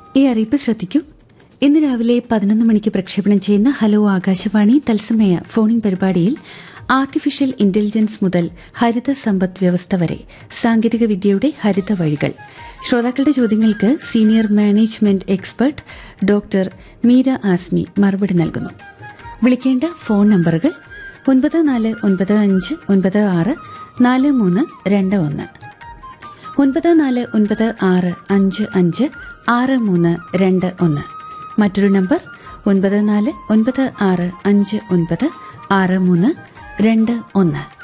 ഈ അറിയിപ്പ് ശ്രദ്ധിക്കൂ ഇന്ന് രാവിലെ പതിനൊന്ന് മണിക്ക് പ്രക്ഷേപണം ചെയ്യുന്ന ഹലോ ആകാശവാണി തത്സമയ ഫോണിംഗ് പരിപാടിയിൽ ആർട്ടിഫിഷ്യൽ ഇന്റലിജൻസ് മുതൽ ഹരിത സമ്പദ് വ്യവസ്ഥ വരെ സാങ്കേതിക വിദ്യയുടെ ഹരിത വഴികൾ ശ്രോതാക്കളുടെ ചോദ്യങ്ങൾക്ക് senior management expert doctor Meera Asmi മറുപടി നൽകുന്നു വിളിക്കേണ്ട ഫോൺ നമ്പറുകൾ ഒൻപത് നാല് ഒൻപത് അഞ്ച് ഒൻപത് ആറ് നാല് മൂന്ന് രണ്ട് ഒന്ന് ഒൻപത് നാല് ഒൻപത് ആറ് അഞ്ച് അഞ്ച് ആറ് മൂന്ന് രണ്ട് ഒന്ന് മറ്റൊരു നമ്പർ ഒൻപത് നാല് ഒൻപത് ആറ് അഞ്ച് ഒൻപത് ആറ് മൂന്ന് രണ്ട് ഒന്ന്